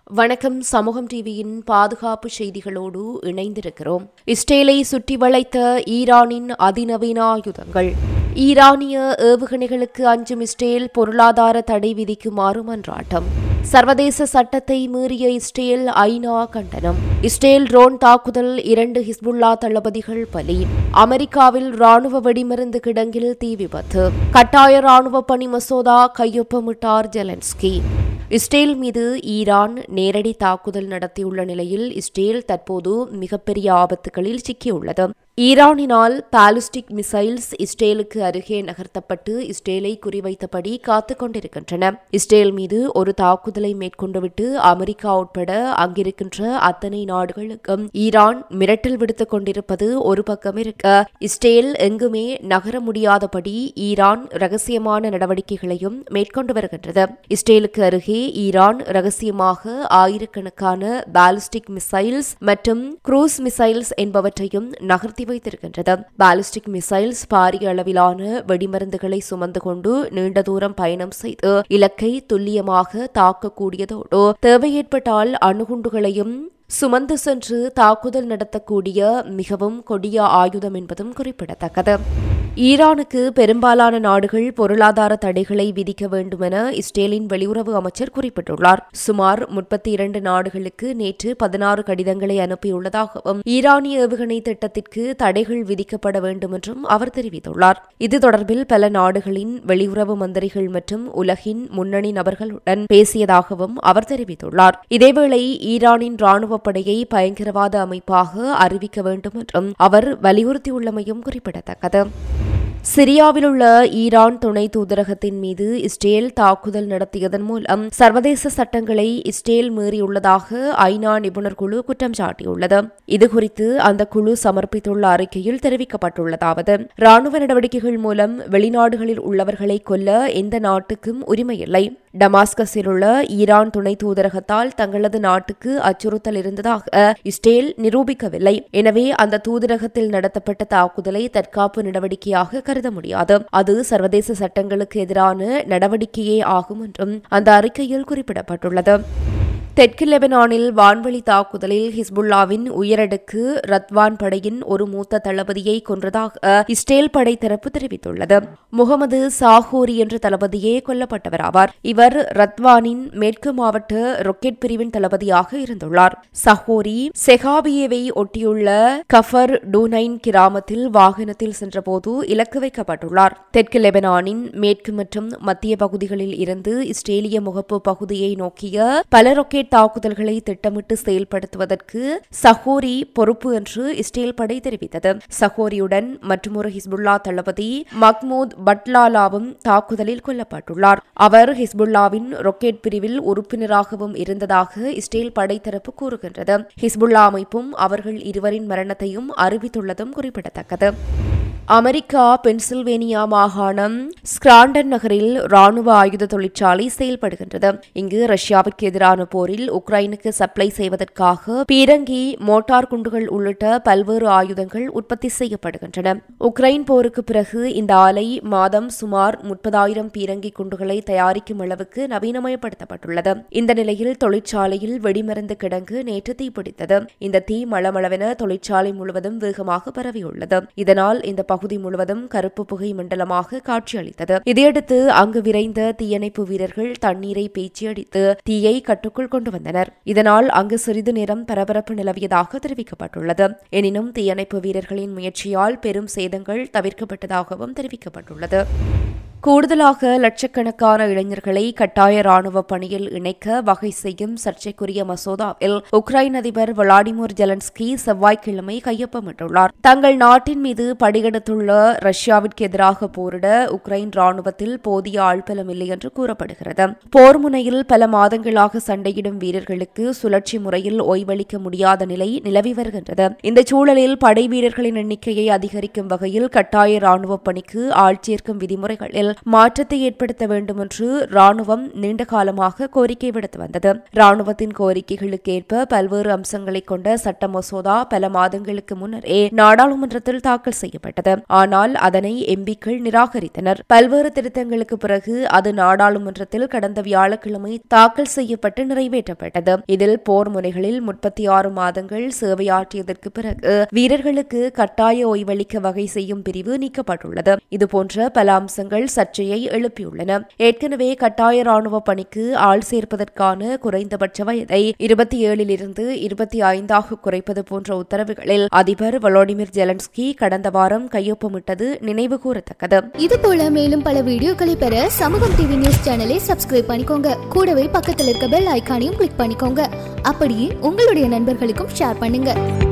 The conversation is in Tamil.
வணக்கம் சமூகம் டிவியின் பாதுகாப்பு செய்திகளோடு இணைந்திருக்கிறோம் இஸ்ரேலை சுற்றி வளைத்த ஈரானின் அதிநவீன ஆயுதங்கள் ஈரானிய ஏவுகணைகளுக்கு அஞ்சும் இஸ்ரேல் பொருளாதார தடை விதிக்குமாறு மன்றாட்டம் சர்வதேச சட்டத்தை மீறிய இஸ்ரேல் ஐநா கண்டனம் இஸ்ரேல் ட்ரோன் தாக்குதல் இரண்டு ஹிஸ்புல்லா தளபதிகள் பலி அமெரிக்காவில் ராணுவ வெடிமருந்து கிடங்கில் தீ விபத்து கட்டாய ராணுவ பணி மசோதா கையொப்பமிட்டார் ஜெலன்ஸ்கி இஸ்ரேல் மீது ஈரான் நேரடி தாக்குதல் நடத்தியுள்ள நிலையில் இஸ்ரேல் தற்போது மிகப்பெரிய ஆபத்துகளில் சிக்கியுள்ளது ஈரானினால் பாலிஸ்டிக் மிசைல்ஸ் இஸ்ரேலுக்கு அருகே நகர்த்தப்பட்டு இஸ்ரேலை குறிவைத்தபடி காத்துக் கொண்டிருக்கின்றன இஸ்ரேல் மீது ஒரு தாக்குதலை மேற்கொண்டுவிட்டு அமெரிக்கா உட்பட அங்கிருக்கின்ற அத்தனை நாடுகளுக்கும் ஈரான் மிரட்டல் விடுத்துக் கொண்டிருப்பது ஒரு பக்கம் இருக்க இஸ்ரேல் எங்குமே நகர முடியாதபடி ஈரான் ரகசியமான நடவடிக்கைகளையும் மேற்கொண்டு வருகின்றது இஸ்ரேலுக்கு அருகே ஈரான் ரகசியமாக ஆயிரக்கணக்கான பாலிஸ்டிக் மிசைல்ஸ் மற்றும் குரூஸ் மிசைல்ஸ் என்பவற்றையும் நகர்த்தி வைத்திருக்கின்றது பாலிஸ்டிக் மிசைல்ஸ் பாரிய அளவிலான வெடிமருந்துகளை சுமந்து கொண்டு நீண்ட தூரம் பயணம் செய்து இலக்கை துல்லியமாக தாக்கக்கூடியதோடு தேவை ஏற்பட்டால் அணுகுண்டுகளையும் சுமந்து சென்று தாக்குதல் நடத்தக்கூடிய மிகவும் கொடிய ஆயுதம் என்பதும் குறிப்பிடத்தக்கது ஈரானுக்கு பெரும்பாலான நாடுகள் பொருளாதார தடைகளை விதிக்க வேண்டுமென இஸ்ரேலின் வெளியுறவு அமைச்சர் குறிப்பிட்டுள்ளார் சுமார் முப்பத்தி இரண்டு நாடுகளுக்கு நேற்று பதினாறு கடிதங்களை அனுப்பியுள்ளதாகவும் ஈரானிய ஏவுகணை திட்டத்திற்கு தடைகள் விதிக்கப்பட வேண்டும் என்றும் அவர் தெரிவித்துள்ளார் இது தொடர்பில் பல நாடுகளின் வெளியுறவு மந்திரிகள் மற்றும் உலகின் முன்னணி நபர்களுடன் பேசியதாகவும் அவர் தெரிவித்துள்ளார் இதேவேளை ஈரானின் ராணுவ படையை பயங்கரவாத அமைப்பாக அறிவிக்க வேண்டும் என்றும் அவர் வலியுறுத்தியுள்ளமையும் குறிப்பிடத்தக்கது சிரியாவில் உள்ள ஈரான் துணை தூதரகத்தின் மீது இஸ்ரேல் தாக்குதல் நடத்தியதன் மூலம் சர்வதேச சட்டங்களை இஸ்ரேல் மீறியுள்ளதாக ஐநா நிபுணர் குழு குற்றம் சாட்டியுள்ளது இதுகுறித்து அந்த குழு சமர்ப்பித்துள்ள அறிக்கையில் தெரிவிக்கப்பட்டுள்ளதாவது ராணுவ நடவடிக்கைகள் மூலம் வெளிநாடுகளில் உள்ளவர்களை கொல்ல எந்த நாட்டுக்கும் உரிமையில்லை டமாஸ்கஸில் உள்ள ஈரான் துணை தூதரகத்தால் தங்களது நாட்டுக்கு அச்சுறுத்தல் இருந்ததாக இஸ்ரேல் நிரூபிக்கவில்லை எனவே அந்த தூதரகத்தில் நடத்தப்பட்ட தாக்குதலை தற்காப்பு நடவடிக்கையாக கருத முடியாது அது சர்வதேச சட்டங்களுக்கு எதிரான நடவடிக்கையே ஆகும் என்றும் அந்த அறிக்கையில் குறிப்பிடப்பட்டுள்ளது தெற்கு லெபனானில் வான்வழி தாக்குதலில் ஹிஸ்புல்லாவின் உயரடுக்கு ரத்வான் படையின் ஒரு மூத்த தளபதியை கொன்றதாக இஸ்ரேல் படை தரப்பு தெரிவித்துள்ளது முகமது சாஹூரி என்ற தளபதியே கொல்லப்பட்டவர் ஆவார் இவர் ரத்வானின் மேற்கு மாவட்ட ரொக்கெட் பிரிவின் தளபதியாக இருந்துள்ளார் சஹோரி செகாபியேவை ஒட்டியுள்ள கஃபர் டூனைன் கிராமத்தில் வாகனத்தில் சென்றபோது இலக்கு வைக்கப்பட்டுள்ளார் தெற்கு லெபனானின் மேற்கு மற்றும் மத்திய பகுதிகளில் இருந்து இஸ்ரேலிய முகப்பு பகுதியை நோக்கிய பல ரொக்கெட் தாக்குதல்களை திட்டமிட்டு செயல்படுத்துவதற்கு சஹோரி பொறுப்பு என்று இஸ்ரேல் படை தெரிவித்தது சஹோரியுடன் மற்றொரு ஹிஸ்புல்லா தளபதி மக்மூத் பட்லாலாவும் தாக்குதலில் கொல்லப்பட்டுள்ளார் அவர் ஹிஸ்புல்லாவின் ரொக்கெட் பிரிவில் உறுப்பினராகவும் இருந்ததாக இஸ்ரேல் படை தரப்பு கூறுகின்றது ஹிஸ்புல்லா அமைப்பும் அவர்கள் இருவரின் மரணத்தையும் அறிவித்துள்ளதும் குறிப்பிடத்தக்கது அமெரிக்கா பென்சில்வேனியா மாகாணம் ஸ்கிராண்டன் நகரில் ராணுவ ஆயுத தொழிற்சாலை செயல்படுகின்றது இங்கு ரஷ்யாவிற்கு எதிரான போரில் உக்ரைனுக்கு சப்ளை செய்வதற்காக பீரங்கி மோட்டார் குண்டுகள் உள்ளிட்ட பல்வேறு ஆயுதங்கள் உற்பத்தி செய்யப்படுகின்றன உக்ரைன் போருக்கு பிறகு இந்த ஆலை மாதம் சுமார் முப்பதாயிரம் பீரங்கி குண்டுகளை தயாரிக்கும் அளவுக்கு நவீனமயப்படுத்தப்பட்டுள்ளது இந்த நிலையில் தொழிற்சாலையில் வெடிமருந்து கிடங்கு நேற்று தீப்பிடித்தது இந்த தீ மளமளவென தொழிற்சாலை முழுவதும் வேகமாக பரவியுள்ளது இதனால் இந்த பகுதி முழுவதும் கருப்பு புகை மண்டலமாக காட்சியளித்தது இதையடுத்து அங்கு விரைந்த தீயணைப்பு வீரர்கள் தண்ணீரை பேச்சு அடித்து தீயை கட்டுக்குள் கொண்டு வந்தனர் இதனால் அங்கு சிறிது நேரம் பரபரப்பு நிலவியதாக தெரிவிக்கப்பட்டுள்ளது எனினும் தீயணைப்பு வீரர்களின் முயற்சியால் பெரும் சேதங்கள் தவிர்க்கப்பட்டதாகவும் தெரிவிக்கப்பட்டுள்ளது கூடுதலாக லட்சக்கணக்கான இளைஞர்களை கட்டாய ராணுவ பணியில் இணைக்க வகை செய்யும் சர்ச்சைக்குரிய மசோதாவில் உக்ரைன் அதிபர் விளாடிமிர் ஜெலன்ஸ்கி செவ்வாய்க்கிழமை கையொப்பமிட்டுள்ளார் தங்கள் நாட்டின் மீது படியெடுத்துள்ள ரஷ்யாவிற்கு எதிராக போரிட உக்ரைன் ராணுவத்தில் போதிய ஆழ்பலம் இல்லை என்று கூறப்படுகிறது போர் முனையில் பல மாதங்களாக சண்டையிடும் வீரர்களுக்கு சுழற்சி முறையில் ஓய்வளிக்க முடியாத நிலை நிலவி வருகின்றது இந்த சூழலில் படை வீரர்களின் எண்ணிக்கையை அதிகரிக்கும் வகையில் கட்டாய ராணுவ பணிக்கு ஆள் சேர்க்கும் விதிமுறைகளில் மாற்றத்தை ஏற்படுத்த வேண்டும் என்று ராணுவம் நீண்ட காலமாக கோரிக்கை விடுத்து வந்தது ராணுவத்தின் கோரிக்கைகளுக்கு ஏற்ப பல்வேறு அம்சங்களை கொண்ட சட்ட மசோதா பல மாதங்களுக்கு முன்னரே நாடாளுமன்றத்தில் தாக்கல் செய்யப்பட்டது ஆனால் அதனை எம்பிக்கள் நிராகரித்தனர் பல்வேறு திருத்தங்களுக்கு பிறகு அது நாடாளுமன்றத்தில் கடந்த வியாழக்கிழமை தாக்கல் செய்யப்பட்டு நிறைவேற்றப்பட்டது இதில் போர் முனைகளில் முப்பத்தி ஆறு மாதங்கள் சேவையாற்றியதற்கு பிறகு வீரர்களுக்கு கட்டாய ஓய்வளிக்க வகை செய்யும் பிரிவு நீக்கப்பட்டுள்ளது இதுபோன்ற பல அம்சங்கள் சர்ச்சையை எழுப்பியுள்ளன ஏற்கனவே கட்டாய ராணுவ பணிக்கு ஆள் சேர்ப்பதற்கான குறைந்தபட்ச வயதை இருபத்தி ஏழிலிருந்து இருபத்தி ஐந்தாக குறைப்பது போன்ற உத்தரவுகளில் அதிபர் வளோடிமிர் ஜெலன்ஸ்கி கடந்த வாரம் கையொப்பமிட்டது நினைவு கூறத்தக்கது இது போல மேலும் பல வீடியோக்களை பெற சமூகம் டிவி நியூஸ் சேனலை சப்ஸ்கிரைப் பண்ணிக்கோங்க கூடவே பக்கத்தில் இருக்க பெல் ஐகானையும் கிளிக் பண்ணிக்கோங்க அப்படியே உங்களுடைய நண்பர்களுக்கும் ஷேர் பண்ணுங்க